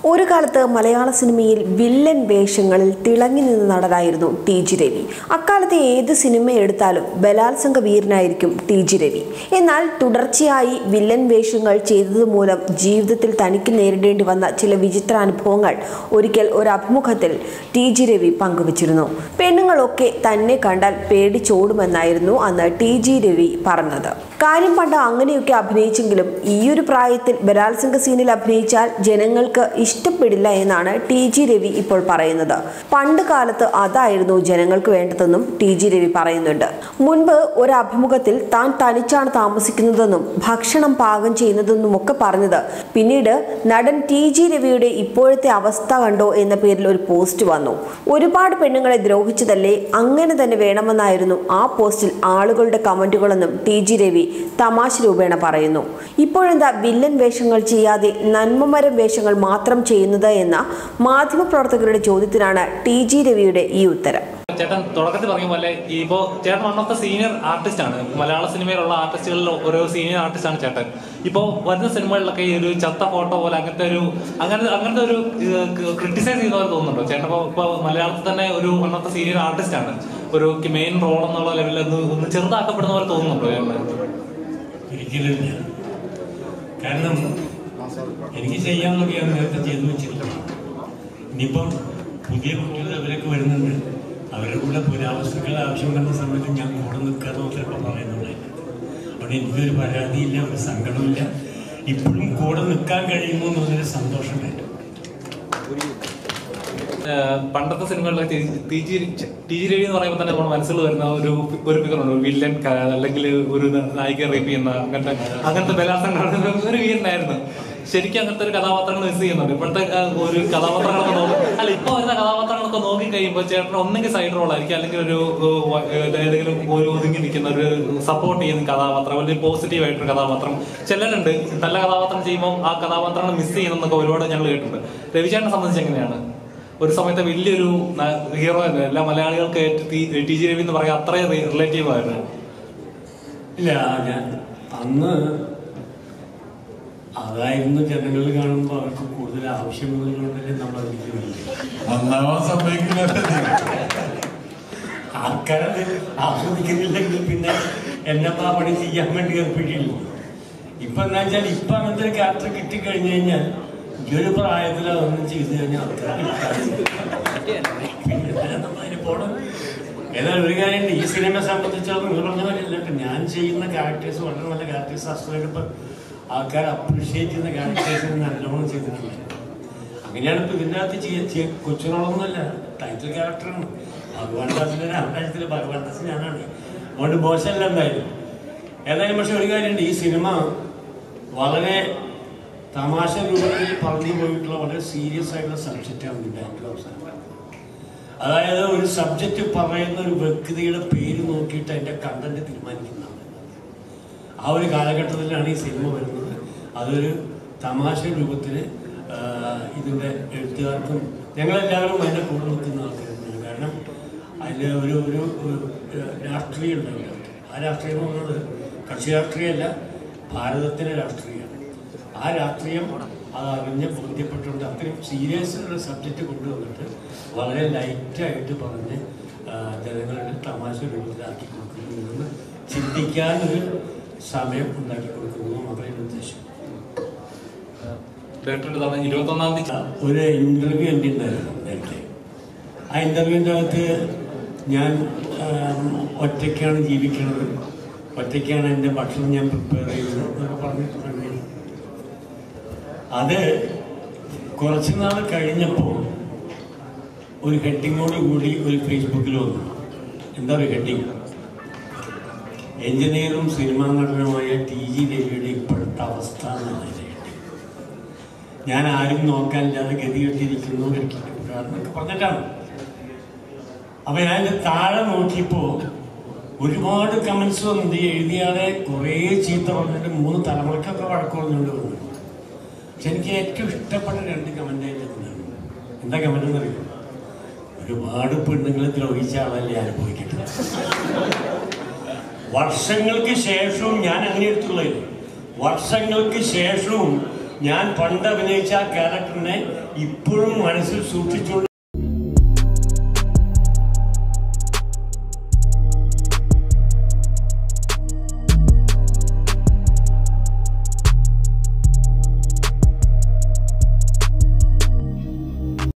ഒരു കാലത്ത് മലയാള സിനിമയിൽ വില്ലൻ വേഷങ്ങളിൽ തിളങ്ങി നിന്ന നടനായിരുന്നു ടി ജി രവി അക്കാലത്തെ ഏത് സിനിമ എടുത്താലും ബലാത്സംഗ വീരനായിരിക്കും ടി ജി രവി എന്നാൽ തുടർച്ചയായി വില്ലൻ വേഷങ്ങൾ ചെയ്തതുമൂലം ജീവിതത്തിൽ തനിക്ക് നേരിടേണ്ടി വന്ന ചില വിചിത്ര അനുഭവങ്ങൾ ഒരിക്കൽ ഒരു അഭിമുഖത്തിൽ ടി ജി രവി പങ്കുവച്ചിരുന്നു പെണ്ണുങ്ങളൊക്കെ തന്നെ കണ്ടാൽ പേടിച്ചോടുമെന്നായിരുന്നു അന്ന് ടി ജി രവി പറഞ്ഞത് കാര്യം പണ്ട് അങ്ങനെയൊക്കെ അഭിനയിച്ചെങ്കിലും ഈയൊരു പ്രായത്തിൽ ബലാത്സംഗ സീനിൽ അഭിനയിച്ചാൽ ജനങ്ങൾക്ക് ഇഷ്ടപ്പെടില്ല എന്നാണ് ടി ജി രവി ഇപ്പോൾ പറയുന്നത് പണ്ട് കാലത്ത് അതായിരുന്നു ജനങ്ങൾക്ക് വേണ്ടതെന്നും ടി ജി രവി പറയുന്നുണ്ട് മുൻപ് ഒരു അഭിമുഖത്തിൽ താൻ തനിച്ചാണ് താമസിക്കുന്നതെന്നും ഭക്ഷണം പാകം ചെയ്യുന്നതെന്നും ഒക്കെ പറഞ്ഞത് പിന്നീട് നടൻ ടി ജി രവിയുടെ ഇപ്പോഴത്തെ അവസ്ഥ കണ്ടോ എന്ന പേരിൽ ഒരു പോസ്റ്റ് വന്നു ഒരുപാട് പെണ്ണുങ്ങളെ ദ്രോഹിച്ചതല്ലേ അങ്ങനെ തന്നെ വേണമെന്നായിരുന്നു ആ പോസ്റ്റിൽ ആളുകളുടെ കമന്റുകളെന്നും ടി ജി രവി തമാശ രൂപേണ പറയുന്നു ഇപ്പോഴെന്താ വില്ലൻ വേഷങ്ങൾ ചെയ്യാതെ നന്മമരം വേഷങ്ങൾ മാത്രം ചെയ്യുന്നത് എന്ന മാധ്യമപ്രവർത്തകരുടെ ചോദ്യത്തിനാണ് ടി ജി രവിയുടെ ഈ ഉത്തരം ചേട്ടൻ തുടക്കത്തിൽ പറഞ്ഞ പോലെ ഇപ്പോ ചേട്ടൻ വണ്ണത്തെ സീനിയർ ആർട്ടിസ്റ്റ് ആണ് മലയാള സിനിമയിലുള്ള ആർട്ടിസ്റ്റുകളിൽ ഓരോ സീനിയർ ആർട്ടിസ്റ്റ് ആണ് ചേട്ടൻ ഇപ്പോ വരുന്ന സിനിമകളിലൊക്കെ ഈ ഒരു ചത്ത ഫോട്ടോ പോലെ അങ്ങനത്തെ ഒരു അങ്ങനെ അങ്ങനത്തെ ഒരു ക്രിട്ടിസൈസ് ചെയ്യുന്ന പോലെ തോന്നുന്നുണ്ടോ ചേട്ടൻ ഇപ്പോ ഇപ്പൊ മലയാളത്തിൽ തന്നെ ഒരു വണ്ണത്തെ സീനിയർ ആർട്ടിസ്റ്റ് ആണ് ഒരു മെയിൻ റോൾ എന്നുള്ള ലെവലിൽ ഒന്ന് ഒന്ന് ചെറുതാക്കപ്പെടുന്ന പോലെ തോന്നുന്നുണ്ടോ ചേട്ടൻ ഒരിക്കലുമില്ല കാരണം എനിക്ക് ചെയ്യാവുന്നതൊക്കെ ഞാൻ നേരത്തെ ചെയ്തു വെച്ചിട്ടില്ല ഇനിയിപ്പം പുതിയ കുട്ടികൾ അവരൊക്കെ വരുന്നുണ്ട് അവരുടെ കൂടെ പുരാവസ്തുക്കൾ ആവശ്യം വരുന്ന സമയത്ത് ഞാൻ കൂടെ നിൽക്കാതെ ചിലപ്പോൾ പറയുന്നുണ്ടായിരുന്നു അവിടെ എനിക്കൊരു പരാതിയില്ല ഒരു സങ്കടമില്ല ഇപ്പോഴും കൂടെ നിൽക്കാൻ കഴിയുന്നു എന്നുള്ളൊരു സന്തോഷമുണ്ടായിരുന്നു ഏഹ് പണ്ടത്തെ സിനിമകളിലൊക്കെ T G T G Ravi എന്ന് പറയുമ്പോൾ തന്നെ നമ്മുടെ മനസ്സിൽ വരുന്ന ഒരു ഒരു ഫിഗറുണ്ട് ഒരു വില്ലൻ ക- അല്ലെങ്കിൽ ഒരു നായിക റേപ്പ് ചെയ്യുന്ന അങ്ങനത്തെ അങ്ങനത്തെ ബലാത്സംഗം ഒരു വീരനായിരുന്നു ശരിക്കും അങ്ങനത്തെ ഒരു കഥാപാത്രങ്ങൾ മിസ് ചെയ്യുന്നുണ്ട് ഇപ്പോഴത്തെ ആ, ഒരു കഥാപാത്രങ്ങളൊക്കെ നോക്കി അല്ല ഇപ്പൊ വരുന്ന കഥാപാത്രങ്ങളൊക്കെ നോക്കി കഴിയുമ്പോൾ ചേട്ടൻ ഒന്നെങ്കിൽ സൈഡ് റോൾ ആയിരിക്കും അല്ലെങ്കിൽ ഒരു ഏഹ്, ഏതെങ്കിലും ഒരു ഒതുങ്ങി നിൽക്കുന്ന ഒരു സപ്പോർട്ട് ചെയ്യുന്ന കഥാപാത്രം അല്ലെങ്കിൽ പോസിറ്റീവ് ആയിട്ടൊരു കഥാപാത്രം ചിലരുണ്ട് നല്ല കഥാപാത്രം ചെയ്യുമ്പോൾ ആ കഥാപാത്രങ്ങൾ മിസ് ചെയ്യുന്നതൊക്കെ ഒരുപാട് ഞങ്ങൾ കേട്ടിട്ടുണ്ട് രവിചേട്ടനെ സംബന്ധിച്ച് എങ്ങനെയാണ് ഒരു സമയത്ത് വലിയൊരു ഹീറോ ആയിരുന്നു എല്ലാ മലയാളികൾക്ക് ഏറ്റവും ടി ജി രവി എന്ന് പറയാൻ അത്രയും റിലേറ്റീവ് ആയിരുന്നു ഇല്ല ഞാൻ അന്ന് അതായിരുന്നു ജനങ്ങൾ കാണുമ്പോൾ അവർക്ക് കൂടുതൽ ആവശ്യമുള്ളതുകൊണ്ടല്ലേ നമ്മൾ അതിലേക്ക് വരുന്നത് നന്നാവാൻ സമ്മതിക്കില്ല ആൾക്കാരത് ആസ്വദിക്കുന്നില്ലെങ്കിൽ പിന്നെ എന്നെ ആ പണി ചെയ്യാൻ വേണ്ടി ഏർപ്പിക്കില്ല ഇപ്പൊ എന്താ വെച്ചാൽ ഇപ്പൊ അങ്ങനത്തെ ഒരു ക്യാരക്ടർ കിട്ടിക്കഴിഞ്ഞു കഴിഞ്ഞാൽ ഈ ഒരു പ്രായത്തിൽ അതൊന്നും ചെയ്തു കഴിഞ്ഞാൽ ആൾക്കാർക്ക് പിന്നെ എന്തിനാ നമ്മളതിന് പോണം ഏതായാലും ഒരു കാര്യമുണ്ട് ഈ സിനിമയെ സംബന്ധിച്ചിടത്തോളം നിങ്ങൾ പറഞ്ഞ പോലെയല്ല ഇപ്പൊ ഞാൻ ചെയ്യുന്ന ക്യാരക്ടേഴ്സ് വളരെ നല്ല ക്യാരക്ടേഴ്സ് അസുഖമായിട്ട് ഇപ്പൊ ആൾക്കാർ അപ്രീഷിയേറ്റ് ചെയ്യുന്ന ക്യാരക്ടേഴ്സിന് നല്ലോണം ചെയ്തിട്ടുണ്ട് അങ്ങനെയാണ് ഇപ്പൊ ഇതിൻ്റെ അകത്ത് ചെയ്യ ചെയ്യ- കൊച്ചുറോളൊന്നുമല്ല ടൈറ്റിൽ ക്യാരക്ടറാണ് ഭഗവാൻ ദാസിന്റെ രാമരാജ്യത്തിലെ ഭഗവാൻ ദാസ് ഞാനാണ് അതുകൊണ്ട് മോശമല്ല എന്തായാലും ഏതായാലും പക്ഷെ ഒരു കാര്യമുണ്ട് ഈ സിനിമ വളരെ തമാശ രൂപത്തിൽ പറഞ്ഞു പോയിട്ടുള്ള വളരെ സീരിയസ് ആയിട്ടുള്ള സബ്ജക്റ്റാണ് ഇതിൻ്റെ ഏറ്റവും അവസാനം അതായത് ഒരു സബ്ജക്റ്റ് പറയുന്ന ഒരു വ്യക്തിയുടെ പേര് നോക്കിയിട്ട് അതിന്റെ കണ്ടന്റ് തീരുമാനിക്കുന്നതാണ് ആ ഒരു കാലഘട്ടത്തിലാണ് ഈ സിനിമ വരുന്നത് അതൊരു തമാശ രൂപത്തിൽ ഇതിൻ്റെ എഴുത്തുകാർക്കും ഞങ്ങളെല്ലാവരും അതിൻ്റെ കൂടെ നിൽക്കുന്ന ആൾക്കാരാണ് കാരണം അതിൽ ഒരു ഒരു ഒരു, ഏഹ്, രാഷ്ട്രീയം ഉണ്ടാവില്ല ആ രാഷ്ട്രീയം എന്ന് പറയുന്നത് കക്ഷി രാഷ്ട്രീയമല്ല ഭാരതത്തിൻ്റെ രാഷ്ട്രീയമാണ് ആ രാഷ്ട്രീയം അത് അറിഞ്ഞ് ബോധ്യപ്പെട്ടുകൊണ്ട് അത്രയും സീരിയസ് ഉള്ള സബ്ജക്റ്റ് കൊണ്ടുവന്നിട്ട് വളരെ ലൈറ്റായിട്ട് പറഞ്ഞ് ആ, ജനങ്ങളുടെ തമാശ രൂപത്തിലാക്കി കൊടുക്കുന്നു എന്ന് ചിന്തിക്കാനൊരു സമയം ഉണ്ടാക്കി കൊടുക്കുന്നു മാത്രമേ എൻ്റെ ഉദ്ദേശം ഡയറക്ടറുടെ തവണ ഇരുപത്തി ഒന്നാം തീയതി ഒരു ഇന്റർവ്യൂ എൻ്റെ ഉണ്ടായിരുന്നു നേരത്തെ ആ ഇന്റർവ്യൂവിൻ്റെ അകത്ത് ഞാൻ ആം, ഒറ്റയ്ക്കാണ് ജീവിക്കുന്നത് ഒറ്റയ്ക്കാണ് എൻ്റെ ഭക്ഷണം ഞാൻ പ്രിപ്പയർ ചെയ്യുന്നത് എന്നൊക്കെ പറഞ്ഞിട്ടുണ്ട് അത് കുറച്ച് നാൾ കഴിഞ്ഞപ്പോൾ ഒരു ഹെഡിങ്ങോട് കൂടി ഒരു ഫേസ്ബുക്കിൽ വന്നു എന്താ ഒരു ഹെഡിങ് എഞ്ചിനീയറും സിനിമാ നടനുമായ ടി ജി രവിയുടെ ഇപ്പോഴത്തെ അവസ്ഥ എന്നാണ് അതിൻ്റെ heading. ഞാൻ ആരും നോക്കാനില്ലാതെ ഗതികെട്ടിരിക്കുന്നു എന്നൊക്കെ പറഞ്ഞിട്ടാണ് അപ്പൊ ഞാൻ ഇതിന്റെ താഴെ നോക്കിയപ്പോ ഒരുപാട് കമന്റ്സ് വന്നിട്ട് ഈ എഴുതിയാളെ കുറേ ചീത്ത പറഞ്ഞിട്ട് മൂന്ന് തലമുറക്കൊക്കെ വഴക്ക് പറഞ്ഞുകൊണ്ട് വന്നു പക്ഷെ എനിക്ക് ഏറ്റവും ഇഷ്ടപ്പെട്ട രണ്ട് കമന്റ് ആയിരുന്നു എന്താ കമന്റ് എന്നറിയോ ഒരുപാട് പെണ്ണുങ്ങളെ ദ്രോഹിച്ച ആളല്ലേ അനുഭവിക്കട്ടെ വർഷങ്ങൾക്ക് ശേഷവും ഞാൻ അങ്ങനെ എടുത്തുള്ളത് വർഷങ്ങൾക്ക് ശേഷവും ഞാൻ പണ്ട് അഭിനയിച്ച ആ ക്യാരക്ടറിനെ ഇപ്പോഴും മനസ്സിൽ സൂക്ഷിച്ചുകൊണ്ട്